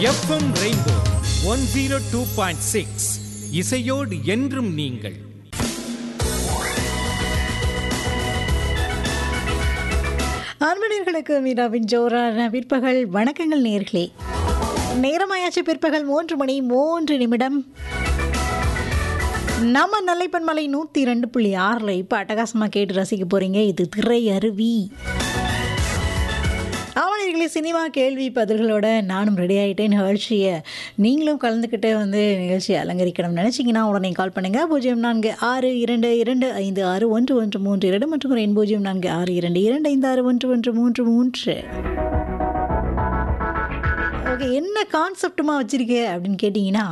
FM Rainbow one zero two point six இசையோடு என்றும் நீங்கள் அன்பனர்களுக்கு மீராவின் ஜோரான பிற்பகல் வணக்கங்கள் நேர்களே நேரமாயாச்சு பிற்பகல் மூன்று மணி மூன்று நிமிடம் நம்ம நல்லைப்பன்மலை நூற்றி ரெண்டு புள்ளி ஆறில் இப்போ அட்டகாசமாக கேட்டு ரசிக்க போகிறீங்க இது திரை அருவி ஆவணர்களே சினிமா கேள்வி பதில்களோட நானும் ரெடி ஆகிட்டேன் நிகழ்ச்சியை நீங்களும் கலந்துக்கிட்டு வந்து நிகழ்ச்சியை அலங்கரிக்கணும்னு நினச்சிங்கன்னா உடனே கால் பண்ணுங்கள் பூஜ்ஜியம் நான்கு ஆறு இரண்டு இரண்டு ஐந்து ஆறு ஒன்று ஒன்று மூன்று இரண்டு மற்றும் ஒரு எண் பூஜ்ஜியம் நான்கு ஆறு இரண்டு இரண்டு ஐந்து ஆறு ஒன்று ஒன்று மூன்று மூன்று ஓகே என்ன கான்செப்டுமா வச்சுருக்க அப்படின்னு கேட்டிங்கன்னா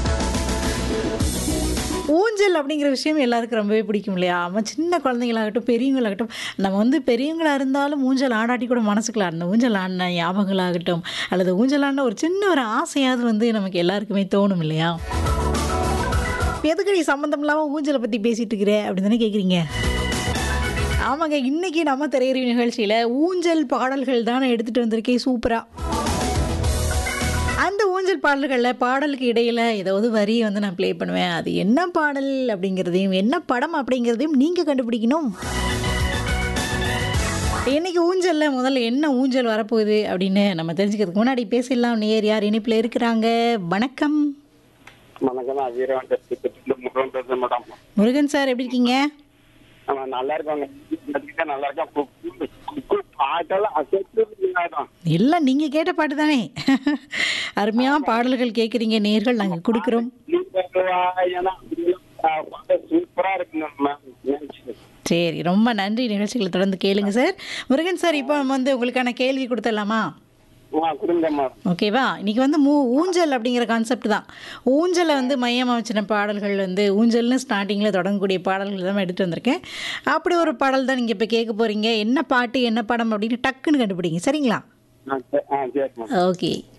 ஊஞ்சல் அப்படிங்கிற விஷயம் எல்லாருக்கும் ரொம்பவே பிடிக்கும் இல்லையா நம்ம சின்ன குழந்தைங்களாகட்டும் பெரியவங்களாகட்டும் நம்ம வந்து பெரியவங்களாக இருந்தாலும் ஊஞ்சல் ஆடாட்டி கூட மனசுக்குள்ள அந்த ஊஞ்சல் ஆடின ஞாபகங்களாகட்டும் அல்லது ஊஞ்சல் ஆடின ஒரு சின்ன ஒரு ஆசையாவது வந்து நமக்கு எல்லாருக்குமே தோணும் இல்லையா எதுக்கு நீ சம்மந்தம் இல்லாமல் ஊஞ்சலை பற்றி பேசிகிட்டு இருக்கிற அப்படின்னு தானே கேட்குறீங்க ஆமாங்க இன்றைக்கி நம்ம திரையறிவு நிகழ்ச்சியில் ஊஞ்சல் பாடல்கள் தான் எடுத்துகிட்டு வந்திருக்கேன் சூப்பராக அந்த ஊஞ்சல் பாடல்களில் பாடலுக்கு இடையில் ஏதாவது வரி வந்து நான் ப்ளே பண்ணுவேன் அது என்ன பாடல் அப்படிங்கிறதையும் என்ன படம் அப்படிங்கிறதையும் நீங்கள் கண்டுபிடிக்கணும் இன்னைக்கு ஊஞ்சலில் முதல்ல என்ன ஊஞ்சல் வரப்போகுது அப்படின்னு நம்ம தெரிஞ்சுக்கிறதுக்கு முன்னாடி பேசிடலாம் நேர் யார் இணைப்பில் இருக்கிறாங்க வணக்கம் வணக்கம் நான் வீரவன் முருகன் பேசுறேன் மேடம் முருகன் சார் எப்படி இருக்கீங்க ஆமா நல்லா இருக்காங்க கத்துக்கிட்டா நல்லா இருக்கேன் கு- கு- கு- பாட்டெல்லாம் அசைத்து மேடம் இல்லை நீங்கள் கேட்ட பாட்டு தானே அருமையாக பாடல்கள் கேட்குறீங்க நேர்கள் நாங்கள் கொடுக்குறோம் சூப்பரா இருக்குங்க மேம் சரி ரொம்ப நன்றி நிகழ்ச்சிகளை தொடர்ந்து கேளுங்க சார் முருகன் சார் இப்போ நம்ம வந்து உங்களுக்கான கேள்வி கொடுத்துடலாமா கொடுங்க மேம் ஓகேவா இன்னைக்கு வந்து மூ ஊஞ்சல் அப்படிங்கிற கான்செப்ட் தான் ஊஞ்சலை வந்து மையமாக வச்சின பாடல்கள் வந்து ஊஞ்சல்னு ஸ்டார்டிங்கில் தொடங்கக்கூடிய பாடல்கள் தான் எடுத்து வந்திருக்கேன் அப்படி ஒரு பாடல் தான் நீங்கள் இப்போ கேட்க போகிறீங்க என்ன பாட்டு என்ன படம் அப்படின்னு டக்குன்னு கண்டுபிடிங்க சரிங்களா ஆ சரி ஆ சரி மேம் ஓகே